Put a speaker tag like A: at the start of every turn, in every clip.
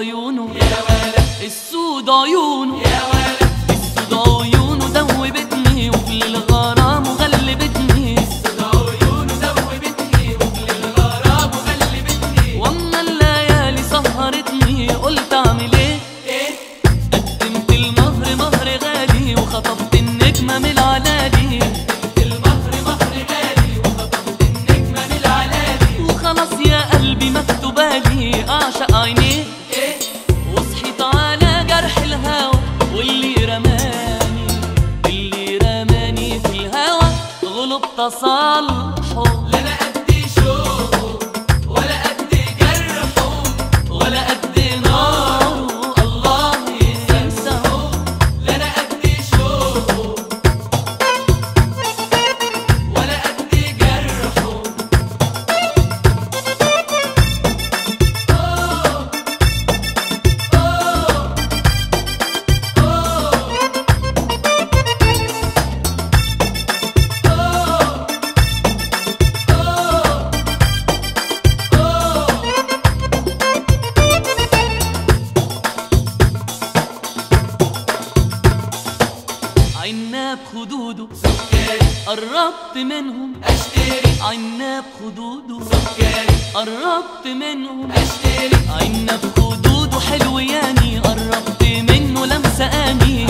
A: عيونه السود عيونه السود عيونه دوبتني وفي الغرام وغلبتني واما الليالي سهرتني قلت اعمل ايه قدمت المهر مهر غالي وخطفت النجمة من العلالي وخلاص يا قلبي مكتوبالي اعشق عينيه وصحيت على جرح الهوى واللي رماني اللي رماني في الهوى غلب تصالحه ولا قد ناره الله ينساه عناب خدوده قربت منهم عناب خدوده قربت منهم عناب خدوده حلو ياني قربت منه لمسة اني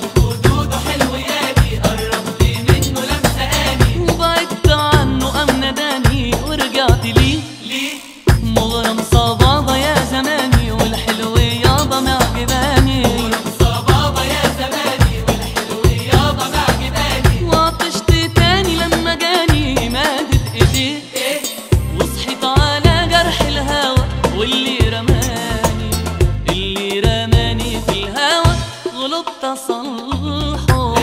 A: وبعدت عنه ام نداني ورجعت ليه مغرم صبابة يا زماني والحلو يابا معجباني وعطشت تاني لما جاني مادت ايديه وصحيت على جرح الهوى واللي رماني اللي رماني في الهوى غلبت اصلحه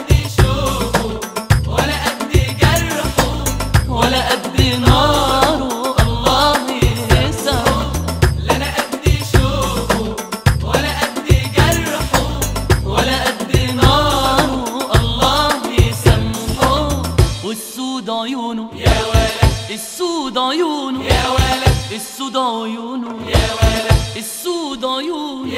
A: ولا قد ناره الله يسعه ولا قد ناره الله يسامحه والسود عيونه السود عيونه السود عيونه السود عيونه